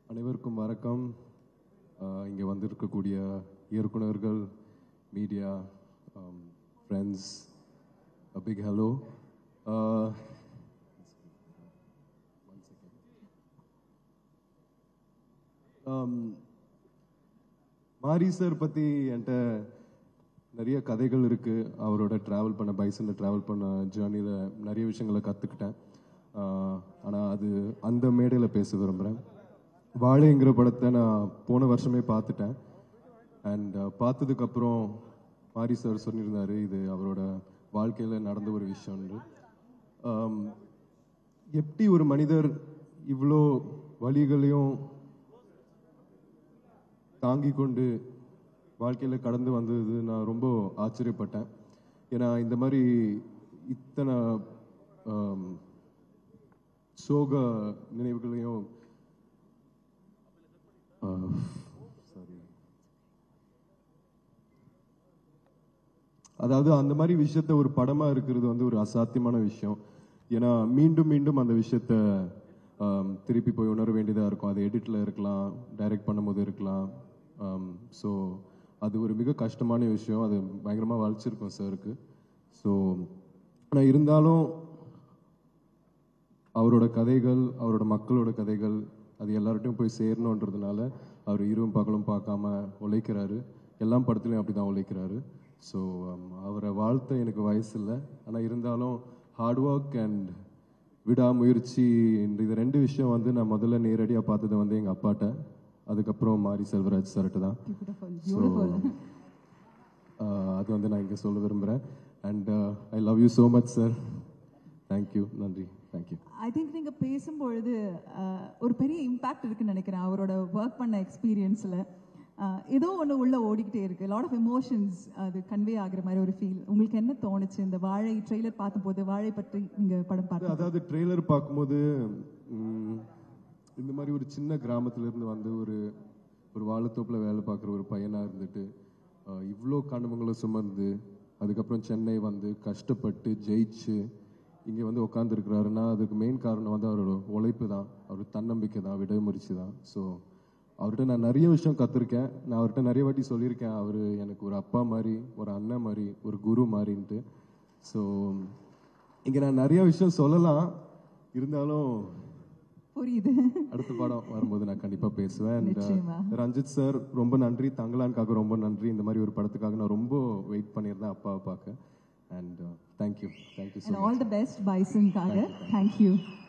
அனைவருக்கும் வணக்கம் இங்கே வந்திருக்கக்கூடிய இயக்குனர்கள் media friends big hello Mari sir பற்றி என்கிட்ட நிறைய கதைகள் இருக்குது அவரோட ட்ராவல் பண்ண பைசனில் ட்ராவல் பண்ண ஜேர்னியில் நிறைய விஷயங்களை கற்றுக்கிட்டேன் ஆனால் அது அந்த மேடையில் பேச விரும்புகிறேன் வாழைங்கிற படத்தை நான் போன வருஷமே பார்த்துட்டேன் அண்ட் பார்த்ததுக்கப்புறம் மாரி சார் சொல்லியிருந்தாரு இது அவரோட வாழ்க்கையில் நடந்த ஒரு விஷயம்னு ஆம், எப்படி ஒரு மனிதர் இவ்வளோ வழிகளையும் தாங்கி கொண்டு வாழ்க்கையில் கடந்து வந்தது நான் ரொம்ப ஆச்சரியப்பட்டேன் ஏன்னா இந்த மாதிரி இத்தனை ஆம், சோக நினைவுகளையும் சாரி அதாவது அந்த மாதிரி விஷயத்த ஒரு படமா இருக்கிறது வந்து ஒரு அசாத்தியமான விஷயம் ஏன்னா மீண்டும் மீண்டும் அந்த விஷயத்த ஆம், திருப்பி போய் உணர வேண்டியதா இருக்கும் அது எடிட்ல இருக்கலாம் டைரக்ட் பண்ணும்போது இருக்கலாம் ஸோ அது ஒரு மிக கஷ்டமான விஷயம் அது பயங்கரமா வலிச்சிருக்கும் சாருக்கு ஸோ ஆனால் இருந்தாலும் அவரோட கதைகள் அவரோட மக்களோட கதைகள் அது எல்லார்ட்டையும் போய் சேரணுன்றதுனால அவர் இரவும் பகலும் பார்க்காம உழைக்கிறாரு எல்லா படத்துலையும் அப்படி தான் உழைக்கிறாரு ஸோ அவரை வாழ்த்த எனக்கு வயசு இல்லை ஆனால் இருந்தாலும் ஹார்ட் ஒர்க் அண்ட் விடாமுயற்சி இந்த இது ரெண்டு விஷயம் வந்து நான் முதல்ல நேரடியாக பார்த்தது வந்து எங்கள் அப்பாட்ட அதுக்கப்புறம் மாரி செல்வராஜ் சார்கிட்ட தான் ஸோ அது வந்து நான் இங்கே சொல்ல விரும்புகிறேன் and I love you so much sir thank you நன்றி தேங்க்யூ ஐ திங்க் நீங்க பேசும்பொழுது அஹ், ஒரு பெரிய இம்பாக்ட் இருக்குன்னு நினைக்கிறேன் அவரோட ஒர்க் பண்ண எக்ஸ்பீரியன்ஸ்ல ஏதோ ஒன்று உள்ள ஓடிக்கிட்டே இருக்கு லாட் ஆஃப் எமோஷன்ஸ் அது கன்வே ஆகுற மாதிரி ஒரு ஃபீல் உங்களுக்கு என்ன தோணுச்சு இந்த வாழை ட்ரெய்லர் பார்த்தபோது வாழை பற்றி நீங்க படம் பார்த்து அதாவது ட்ரெய்லர் பார்க்கும்போது ம், இந்த மாதிரி ஒரு சின்ன கிராமத்துல இருந்து வந்து ஒரு ஒரு வாழைத்தோப்புல வேலை பார்க்குற ஒரு பையனா இருந்துட்டு இவ்வளோ கனவுங்களை சுமந்து அதுக்கப்புறம் சென்னை வந்து கஷ்டப்பட்டு ஜெயிச்சு இங்கே வந்து உட்காந்துருக்கிறாருன்னா அதுக்கு மெயின் காரணம் வந்து அவரோட உழைப்பு தான் அவர் தன்னம்பிக்கை தான் விடாமுயற்சி தான் ஸோ அவர்கிட்ட நான் நிறைய விஷயம் கற்றுருக்கேன் நான் அவர்கிட்ட நிறைய வாட்டி சொல்லியிருக்கேன் அவர் எனக்கு ஒரு அப்பா மாதிரி ஒரு அண்ணன் மாதிரி ஒரு குரு மாதிரின்ட்டு ஸோ இங்கே நான் நிறைய விஷயம் சொல்லலாம் இருந்தாலும் புரியுது அடுத்த படம் வரும்போது நான் கண்டிப்பா பேசுவேன் And, uh, நிச்சயமா. ரஞ்சித் சார் ரொம்ப நன்றி தங்கலான்காக ரொம்ப நன்றி இந்த மாதிரி ஒரு படத்துக்காக நான் ரொம்ப வெயிட் பண்ணியிருந்தேன் அப்பாவை பார்க்க and thank you thank you so and all the best பைசனுக்காக தேங்க்யூ